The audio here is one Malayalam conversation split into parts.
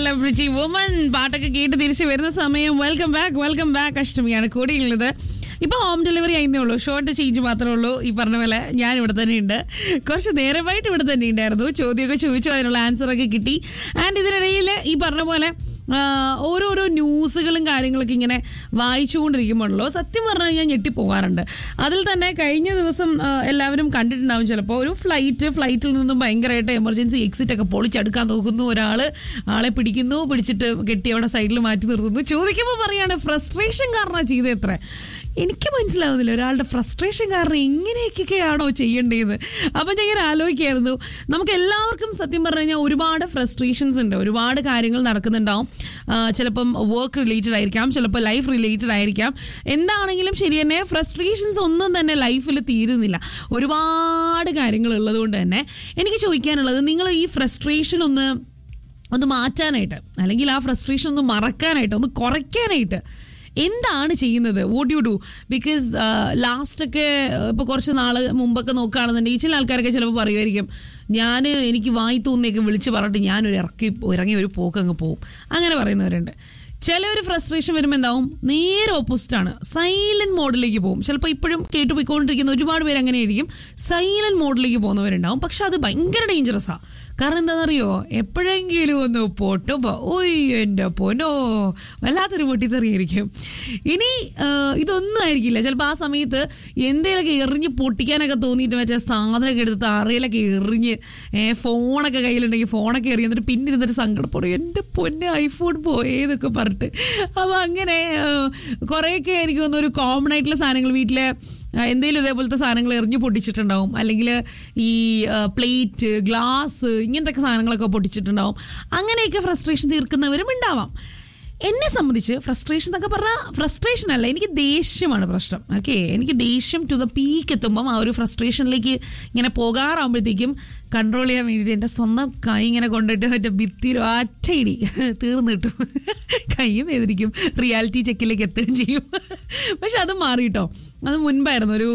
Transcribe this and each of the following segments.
സെലിബ്രിറ്റി വുമൻ പാട്ടൊക്കെ കേട്ട് തിരിച്ചു വരുന്ന സമയം വെൽക്കം ബാക്ക് വെൽക്കം ബാക്ക് അഷ്ടമിയാണ് കൂടിയുള്ളത് ഇപ്പൊ ഹോം ഡെലിവറി ആയിരുന്നേ ഉള്ളൂ ഷോർട്ട് ചേഞ്ച് മാത്രമേ ഉള്ളൂ ഈ പറഞ്ഞ പോലെ ഞാൻ ഇവിടെ തന്നെ ഉണ്ട് കുറച്ച് നേരമായിട്ട് ഇവിടെ തന്നെ ഉണ്ടായിരുന്നു ചോദ്യമൊക്കെ ചോദിച്ചു അതിനുള്ള ആൻസർ ഒക്കെ കിട്ടി ആൻഡ് ഇതിനിടയിൽ ഈ പറഞ്ഞ പോലെ ആ, ഓരോരോ ന്യൂസുകളും കാര്യങ്ങളൊക്കെ ഇങ്ങനെ വായിച്ചുകൊണ്ടിരിക്കുമ്പോഴല്ലോ സത്യം പറഞ്ഞു കഴിഞ്ഞാൽ ഞെട്ടിപ്പോകാറുണ്ട് അതിൽ തന്നെ കഴിഞ്ഞ ദിവസം ആ, എല്ലാവരും കണ്ടിട്ടുണ്ടാവും ചിലപ്പോൾ ഒരു ഫ്ലൈറ്റ് ഫ്ലൈറ്റിൽ നിന്നും ഭയങ്കരമായിട്ട് എമർജൻസി എക്സിറ്റ് ഒക്കെ പൊളിച്ചെടുക്കാൻ നോക്കുന്നു ഒരാൾ ആളെ പിടിക്കുന്നു പിടിച്ചിട്ട് കെട്ടി അവിടെ സൈഡിൽ മാറ്റി നിർത്തുന്നു ചോദിക്കുമ്പോൾ പറയാണ് ഫ്രസ്ട്രേഷൻ കാരണം ചെയ്തത് എത്ര എനിക്ക് മനസ്സിലാവുന്നില്ല ഒരാളുടെ ഫ്രസ്ട്രേഷൻ കാരണം ഇങ്ങനെയൊക്കെയാണോ ചെയ്യേണ്ടത് അപ്പം ഞാൻ ഇങ്ങനെ ആലോചിക്കായിരുന്നു നമുക്ക് എല്ലാവർക്കും സത്യം പറഞ്ഞു കഴിഞ്ഞാൽ ഒരുപാട് ഫ്രസ്ട്രേഷൻസ് ഉണ്ട് ഒരുപാട് കാര്യങ്ങൾ നടക്കുന്നുണ്ടാവും ആ, ചിലപ്പം വർക്ക് റിലേറ്റഡ് ആയിരിക്കാം ചിലപ്പോൾ ലൈഫ് റിലേറ്റഡ് ആയിരിക്കാം എന്താണെങ്കിലും ശരി തന്നെ ഫ്രസ്ട്രേഷൻസ് ഒന്നും തന്നെ ലൈഫിൽ തീരുന്നില്ല ഒരുപാട് കാര്യങ്ങൾ ഉള്ളത് കൊണ്ട് തന്നെ എനിക്ക് ചോദിക്കാനുള്ളത് നിങ്ങൾ ഈ ഫ്രസ്ട്രേഷൻ ഒന്ന് ഒന്ന് മാറ്റാനായിട്ട് അല്ലെങ്കിൽ ആ ഫ്രസ്ട്രേഷൻ ഒന്ന് മറക്കാനായിട്ട് ഒന്ന് കുറയ്ക്കാനായിട്ട് എന്താണ് ചെയ്യുന്നത് what you do because last ഒക്കെ ഇപ്പോൾ കുറച്ച് നാൾ മുമ്പൊക്കെ നോക്കുകയാണെന്നുണ്ടെങ്കിൽ ചില ആൾക്കാരൊക്കെ ചിലപ്പോൾ പറയുമായിരിക്കും ഞാൻ എനിക്ക് വായി തോന്നിയൊക്കെ വിളിച്ച് പറഞ്ഞിട്ട് ഞാനൊരു ഇറക്കി ഇറങ്ങി ഒരു പോക്ക് അങ്ങ് പോവും അങ്ങനെ പറയുന്നവരുണ്ട് ചിലവർ ഫ്രസ്ട്രേഷൻ വരുമ്പോൾ എന്താവും നേരെ ഓപ്പോസിറ്റ് ആണ് സൈലന്റ് മോഡിലേക്ക് പോകും ചിലപ്പോൾ ഇപ്പോഴും കേട്ടു പോയിക്കൊണ്ടിരിക്കുന്ന ഒരുപാട് പേര് അങ്ങനെ ആയിരിക്കും സൈലന്റ് മോഡിലേക്ക് പോകുന്നവരുണ്ടാവും പക്ഷെ അത് ഭയങ്കര ഡേഞ്ചറസാണ് കാരണം എന്താണെന്നറിയോ എപ്പോഴെങ്കിലും ഒന്ന് പൊട്ടുമ്പോൾ ഓയ്യോ എൻ്റെ പൊന്നോ വല്ലാത്തൊരു പൊട്ടിത്തെറിയായിരിക്കും ഇനി ആ, ഇതൊന്നും ആയിരിക്കില്ല ചിലപ്പോൾ ആ സമയത്ത് എന്തെങ്കിലുമൊക്കെ എറിഞ്ഞ് പൊട്ടിക്കാനൊക്കെ തോന്നിയിട്ട് മറ്റേ സാധനമൊക്കെ എടുത്ത് തറയിലൊക്കെ എറിഞ്ഞ് ഏ, ഫോണൊക്കെ കയ്യിലുണ്ടെങ്കിൽ ഫോണൊക്കെ എറിഞ്ഞ് എന്നിട്ട് പിന്നെ ഇരുന്നിട്ട് സങ്കടപ്പെടും എൻ്റെ പൊന്നെ ഐഫോൺ പോയേന്നൊക്കെ പറഞ്ഞിട്ട് അപ്പോൾ അങ്ങനെ ആ, കുറേയൊക്കെ എനിക്ക് തോന്നുന്നു ഒരു കോമൺ ആയിട്ടുള്ള സാധനങ്ങൾ വീട്ടിലെ എന്തെങ്കിലും ഇതേപോലത്തെ സാധനങ്ങൾ എറിഞ്ഞു പൊട്ടിച്ചിട്ടുണ്ടാവും അല്ലെങ്കിൽ ഈ പ്ലേറ്റ് ഗ്ലാസ് ഇങ്ങനത്തെ ഒക്കെ സാധനങ്ങളൊക്കെ പൊട്ടിച്ചിട്ടുണ്ടാവും അങ്ങനെയൊക്കെ ഫ്രസ്ട്രേഷൻ തീർക്കുന്നവരും ഉണ്ടാവാം എന്നെ സംബന്ധിച്ച് ഫ്രസ്ട്രേഷൻ എന്നൊക്കെ പറഞ്ഞാൽ ഫ്രസ്ട്രേഷൻ അല്ല എനിക്ക് ദേഷ്യമാണ് പ്രശ്നം ഓക്കെ എനിക്ക് ദേഷ്യം ടു ദ പീക്ക് എത്തുമ്പം ആ ഒരു ഫ്രസ്ട്രേഷനിലേക്ക് ഇങ്ങനെ പോകാറാകുമ്പോഴത്തേക്കും കൺട്രോൾ ചെയ്യാൻ വേണ്ടിയിട്ട് എൻ്റെ സ്വന്തം കൈ ഇങ്ങനെ കൊണ്ടിട്ട് മറ്റേ ഭിത്തിയിലും ഒറ്റയിടി തീർന്നു കിട്ടും കൈയും വേദനിക്കും റിയാലിറ്റി ചെക്കിലേക്ക് എത്തുകയും ചെയ്യും പക്ഷെ അത് മാറി കേട്ടോ അത് മുൻപായിരുന്നു ഒരു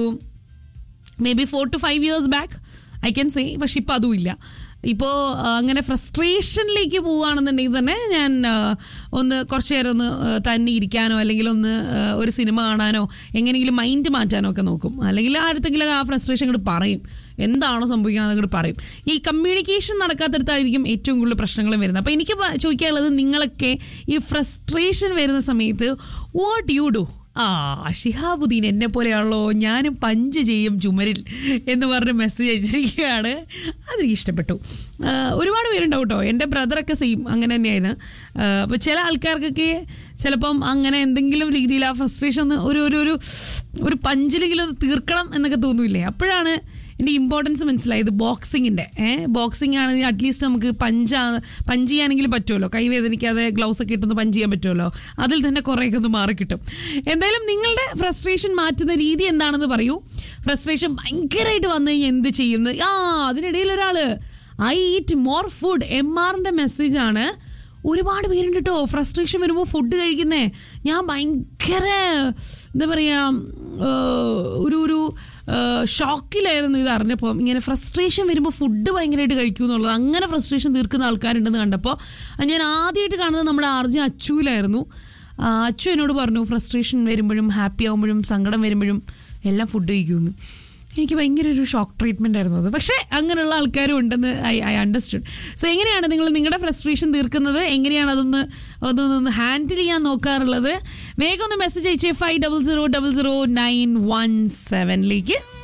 maybe four to five years back I can say പക്ഷെ ഇപ്പോൾ അതും ഇല്ല ഇപ്പോൾ അങ്ങനെ ഫ്രസ്ട്രേഷനിലേക്ക് പോവുകയാണെന്നുണ്ടെങ്കിൽ തന്നെ ഞാൻ ആ, ഒന്ന് കുറച്ച് നേരം ഒന്ന് ആ, തന്നെ ഇരിക്കാനോ അല്ലെങ്കിൽ ഒന്ന് ആ, ഒരു സിനിമ കാണാനോ എങ്ങനെയെങ്കിലും മൈൻഡ് മാറ്റാനോ ഒക്കെ നോക്കും അല്ലെങ്കിൽ ആരുത്തെങ്കിലും ആ ഫ്രസ്ട്രേഷൻ അങ്ങോട്ട് പറയും എന്താണോ സംഭവിക്കുന്നത് അങ്ങോട്ട് പറയും ഈ കമ്മ്യൂണിക്കേഷൻ നടക്കാത്തടത്തായിരിക്കും ഏറ്റവും കൂടുതൽ പ്രശ്നങ്ങളും വരുന്നത് അപ്പോൾ എനിക്ക് പ- ചോദിക്കാനുള്ളത് നിങ്ങളൊക്കെ ഈ ഫ്രസ്ട്രേഷൻ വരുന്ന സമയത്ത് വാട്ട് യു ഡു ആ ഷിഹാബുദ്ദീൻ എന്നെ പോലെയാണല്ലോ ഞാനും പഞ്ച് ചെയ്യും ചുമരിൽ എന്ന് പറഞ്ഞ് മെസ്സേജ് അയച്ചിരിക്കുകയാണ് അതെനിക്ക് ഇഷ്ടപ്പെട്ടു ആ, ഒരുപാട് പേരുണ്ടാവും കേട്ടോ എൻ്റെ ബ്രദറൊക്കെ സെയിം അങ്ങനെ തന്നെയായിരുന്നു അപ്പോൾ ചില ആൾക്കാർക്കൊക്കെ ചിലപ്പം അങ്ങനെ എന്തെങ്കിലും രീതിയിൽ ആ ഫ്രസ്ട്രേഷൻ ഒന്ന് ഒരു ഒരു ഒരു ഒരു പഞ്ചിലെങ്കിലും ഒന്ന് തീർക്കണം എന്നൊക്കെ തോന്നൂലേ അപ്പോഴാണ് എൻ്റെ ഇമ്പോർട്ടൻസ് മനസ്സിലായത് ബോക്സിങ്ങിൻ്റെ ഏഹ് ബോക്സിംഗ് ആണെങ്കിൽ അറ്റ്ലീസ്റ്റ് നമുക്ക് പഞ്ചാ പഞ്ച് ചെയ്യാനെങ്കിലും പറ്റുമല്ലോ കൈ വേദനിക്കാതെ ഗ്ലൗസ് ഒക്കെ ഇട്ടൊന്ന് പഞ്ച് ചെയ്യാൻ പറ്റുമല്ലോ അതിൽ തന്നെ കുറേയൊക്കെ ഒന്ന് മാറിക്കിട്ടും എന്തായാലും നിങ്ങളുടെ ഫ്രസ്ട്രേഷൻ മാറ്റുന്ന രീതി എന്താണെന്ന് പറയൂ ഫ്രസ്ട്രേഷൻ ഭയങ്കരമായിട്ട് വന്നു കഴിഞ്ഞാൽ എന്ത് ചെയ്യുന്നത് ആ അതിനിടയിൽ ഒരാൾ I eat more food M ആറിൻ്റെ മെസ്സേജാണ് ഒരുപാട് പേരുണ്ട് കേട്ടോ ഫ്രസ്ട്രേഷൻ വരുമ്പോൾ ഫുഡ് കഴിക്കുന്നേ ഞാൻ ഭയങ്കര എന്താ പറയുക ഒരു ഒരു ഷോക്കിലായിരുന്നു ഇത് അറിഞ്ഞപ്പോൾ ഇങ്ങനെ ഫ്രസ്ട്രേഷൻ വരുമ്പോൾ ഫുഡ് ഭയങ്കരമായിട്ട് കഴിക്കും എന്നുള്ളത് അങ്ങനെ ഫ്രസ്ട്രേഷൻ തീർക്കുന്ന ആൾക്കാരുണ്ടെന്ന് കണ്ടപ്പോൾ ഞാൻ ആദ്യമായിട്ട് കാണുന്നത് നമ്മുടെ ആർജി അച്ചുവിലായിരുന്നു ആ, അച്ചു എന്നോട് പറഞ്ഞു ഫ്രസ്ട്രേഷൻ വരുമ്പോഴും ഹാപ്പി ആകുമ്പോഴും സങ്കടം വരുമ്പോഴും എല്ലാം ഫുഡ് കഴിക്കുമെന്ന് എനിക്ക് ഭയങ്കര ഒരു ഷോക്ക് ട്രീറ്റ്മെന്റ് ആയിരുന്നു അത് പക്ഷേ അങ്ങനെയുള്ള ആൾക്കാരും ഉണ്ടെന്ന് ഐ ഐ അണ്ടർസ്റ്റുഡ് സോ എങ്ങനെയാണ് നിങ്ങൾ നിങ്ങളുടെ ഫ്രസ്ട്രേഷൻ തീർക്കുന്നത് എങ്ങനെയാണ് അതൊന്ന് അതൊന്ന് ഹാൻഡിൽ ചെയ്യാൻ നോക്കാറുള്ളത് വേഗം ഒന്ന് മെസ്സേജ് അയച്ചേ five double zero double zero nine one സെവനിലേക്ക്